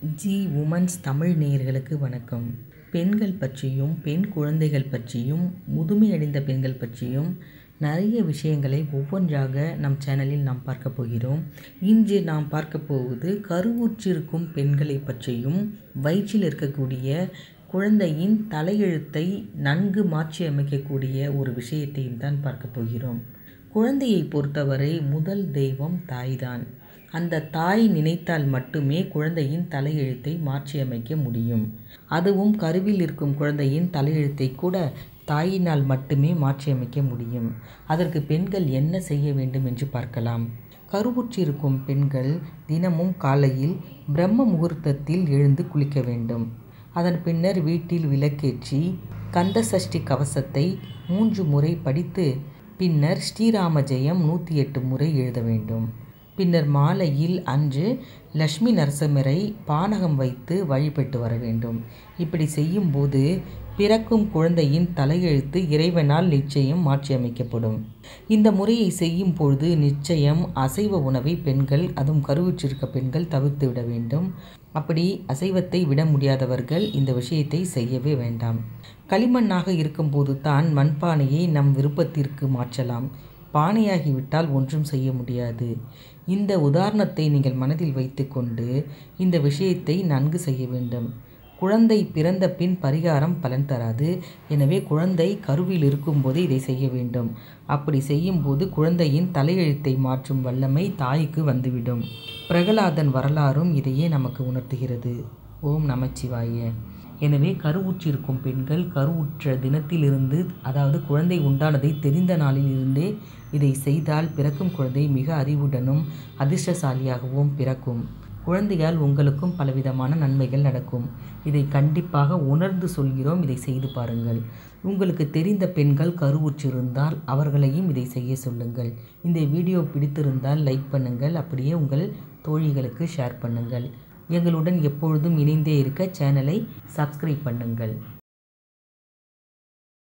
G women's Tamil நேயர்களுக்கு வணக்கம் பெண்கள் பற்றியும் பெண் குழந்தைகள் பற்றியும் முதுமையடைந்த பெண்கள் பற்றியும் நிறைய விஷயங்களை ஒவ்வொன்றாக நம் சேனலில் நாம் பார்க்க போகிறோம் இன்று நாம் பார்க்க போவது கருவுற்றிருக்கும் பெண்களை பற்றியும் வயிற்றில் இருக்கக்கூடிய குழந்தையின் தலையெழுத்தை நன்கு மாற்றி அமைக்கக்கூடிய ஒரு விஷயத்தையும் தான் பார்க்க போகிறோம் குழந்தையை பொறுத்தவரை முதல் தெய்வம் தாய்தான் அந்த தாய் நினைத்தால் மட்டுமே குழந்தையின் தலையெழுத்தை மாற்றியமைக்க முடியும் அதுவும் கருவில் இருக்கும் குழந்தையின் தலையெழுத்தை கூட தாயினால் மட்டுமே மாற்றியமைக்க முடியும் அதற்கு பெண்கள் என்ன செய்ய வேண்டும் என்று பார்க்கலாம் கருவுற்றிருக்கும் பெண்கள் தினமும் காலையில் பிரம்ம முகூர்த்தத்தில் எழுந்து குளிக்க வேண்டும் அதன் பின்னர் வீட்டில் விளக்கேற்றி கந்த சஷ்டி கவசத்தை மூன்று முறை படித்து பின்னர் ஸ்ரீராம ஜெயம் நூற்றி எட்டு முறை எழுத வேண்டும் பின்னர் மாலையில் அன்று லக்ஷ்மி நரசிம்மரை பானகம் வைத்து வழிபட்டு வர வேண்டும் இப்படி செய்யும்போது பிறக்கும் குழந்தையின் தலையெழுத்து இறைவனால் நிச்சயம் மாற்றியமைக்கப்படும் இந்த முறையை செய்யும் பொழுது நிச்சயம் அசைவ உணவை பெண்கள் அதுவும் கருவுற்றிருக்க பெண்கள் தவிர்த்து விட வேண்டும் அப்படி அசைவத்தை விட முடியாதவர்கள் இந்த விஷயத்தை செய்யவே வேண்டாம் களிமண்ணாக இருக்கும்போது தான் மண்பானையை நம் விருப்பத்திற்கு மாற்றலாம் பானையாகிவிட்டால் ஒன்றும் செய்ய முடியாது இந்த உதாரணத்தை நீங்கள் மனதில் வைத்துக்கொண்டு இந்த விஷயத்தை நன்கு செய்ய வேண்டும் குழந்தை பிறந்த பின் பரிகாரம் பலன் தராது எனவே குழந்தை கருவில் இருக்கும்போது இதை செய்ய வேண்டும் அப்படி செய்யும்போது குழந்தையின் தலையெழுத்தை மாற்றும் வல்லமை தாய்க்கு வந்துவிடும் பிரகலாதன் வரலாறும் இதையே நமக்கு உணர்த்துகிறது ஓம் நமச்சிவாய எனவே கருவுற்றிருக்கும் பெண்கள் கருவுற்ற தினத்திலிருந்து அதாவது குழந்தை உண்டானதை தெரிந்த நாளில் இருந்தே இதை செய்தால் பிறக்கும் குழந்தை மிக அறிவுடனும் அதிர்ஷ்டசாலியாகவும் பிறக்கும் குழந்தையால் உங்களுக்கும் பலவிதமான நன்மைகள் நடக்கும் இதை கண்டிப்பாக உணர்ந்து சொல்கிறோம் இதை செய்து பாருங்கள் உங்களுக்கு தெரிந்த பெண்கள் கருவுற்றிருந்தால் அவர்களையும் இதை செய்ய சொல்லுங்கள் இந்த வீடியோ பிடித்திருந்தால் லைக் பண்ணுங்கள் அப்படியே உங்கள் தோழிகளுக்கு ஷேர் பண்ணுங்கள் எங்களுடன் எப்பொழுதும் இணைந்தே இருக்க சேனலை சப்ஸ்கிரைப் பண்ணுங்கள்